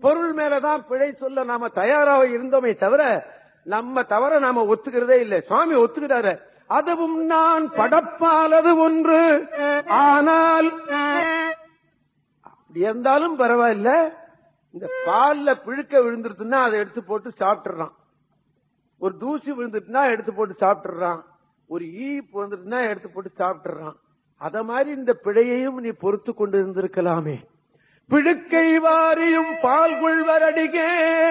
பொருள் மேலதான் பிழை சொல்ல நாம தயாராக இருந்தோமே தவிர நம்ம தவிர நாம ஒத்துக்கிறதே இல்லை சுவாமி ஒத்துக்கிறாரு அதுவும் நான் படப்பாலது ஒன்று ஆனால் அப்படி இருந்தாலும் பரவாயில்ல இந்த பால்ல பிழுக்க விழுந்துருச்சுன்னா அதை எடுத்து போட்டு சாப்பிட்டுறான் ஒரு தூசி விழுந்துட்டுனா எடுத்து போட்டு சாப்பிட்டுறான் ஒரு ஈப்பு வந்துட்டுனா எடுத்து போட்டு சாப்பிட்டுறான் அத மாதிரி இந்த பிழையையும் நீ பொறுத்து கொண்டு இருந்திருக்கலாமே பிழுக்கை வாரியும் பால் கொள்வரடிகே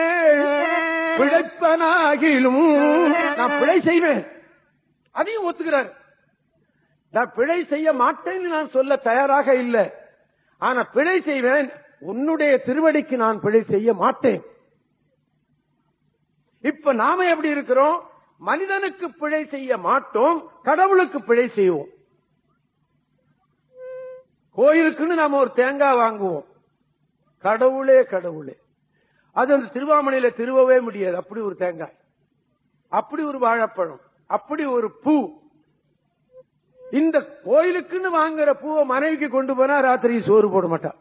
பிழைப்பனாகிலும் நான் பிழை செய்வேன் அதையும் ஒத்துக்கிறார் நான் பிழை செய்ய மாட்டேன்னு நான் சொல்ல தயாராக இல்லை ஆனா பிழை செய்வேன் உன்னுடைய திருவடிக்கு நான் பிழை செய்ய மாட்டேன் இப்ப நாம எப்படி இருக்கிறோம் மனிதனுக்கு பிழை செய்ய மாட்டோம் கடவுளுக்கு பிழை செய்வோம் கோயிலுக்குன்னு நாம ஒரு தேங்காய் வாங்குவோம் கடவுளே கடவுளே அது அந்த திருவாமணையில திருவவே முடியாது அப்படி ஒரு தேங்காய் அப்படி ஒரு வாழைப்பழம் அப்படி ஒரு பூ இந்த கோயிலுக்குன்னு வாங்குற பூவை மனைவிக்கு கொண்டு போனா ராத்திரி சோறு போட மாட்டான்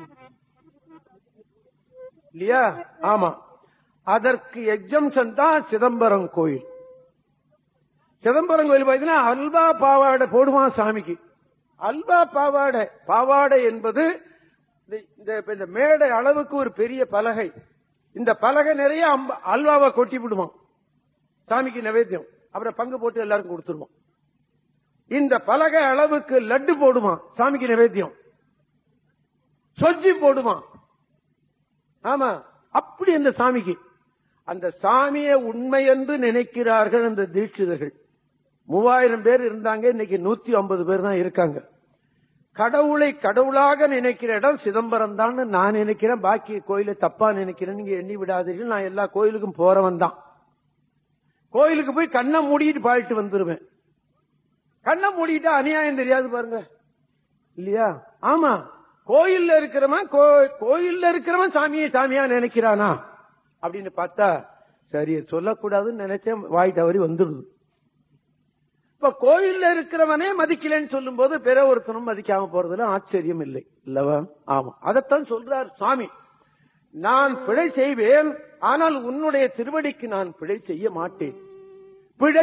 இல்லையா ஆமா அதற்கு எக்ஸம்ஷன் தான் சிதம்பரம் கோயில் சிதம்பரம் கோயில் பார்த்தீங்கன்னா அல்வா பாவாடை போடுவான் சாமிக்கு அல்வா பாவாடை பாவாடை என்பது இந்த- இந்த இந்த மேடை அளவுக்கு ஒரு பெரிய பலகை இந்த பலகை நிறைய அம்ப- அல்வாவை கொட்டி விடுவான் சாமிக்கு நைவேத்தியம் அப்புறம் பங்கு போட்டு எல்லாருக்கும் கொடுத்துருவோம் இந்த பலகை அளவுக்கு லட்டு போடுவான் சாமிக்கு நைவேத்தியம் சொஜ்ஜி போடுவான் ஆமா அப்படி அந்த சாமிக்கு அந்த சாமியை உண்மை என்று நினைக்கிறார்கள் அந்த தீட்சிதர்கள் மூவாயிரம் பேர் இருந்தாங்க இன்னைக்கு நூத்தி ஐம்பது பேர் தான் இருக்காங்க கடவுளை கடவுளாக நினைக்கிற இடம் சிதம்பரம் தான் நான் நினைக்கிறேன் பாக்கி கோயிலை தப்பா நினைக்கிறேன் நீங்க எண்ணி விடாதீர்கள் நான் எல்லா கோயிலுக்கும் போறவன் தான் கோயிலுக்கு போய் கண்ணை மூடிட்டு பாடிட்டு வந்துருவேன் கண்ணை மூடிட்டா அநியாயம் தெரியாது பாருங்க இல்லையா ஆமா கோயில்ல இருக்கிறவன் கோ- கோயில்ல இருக்கிறவன் சாமியை சாமியா நினைக்கிறானா அப்படின்னு பார்த்தா சரி சொல்லக்கூடாதுன்னு நினைச்சேன் வாய் தவறி வந்துடுது இப்ப கோயில்ல இருக்கிறவனே மதிக்கலன்னு சொல்லும் போது பிற ஒருத்தனும் மதிக்காம போறதுல ஆச்சரியம் இல்லை இல்லவா ஆமா அதைத்தான் சொல்றார் சுவாமி நான் பிழை செய்வேன் ஆனால் உன்னுடைய திருவடிக்கு நான் பிழை செய்ய மாட்டேன்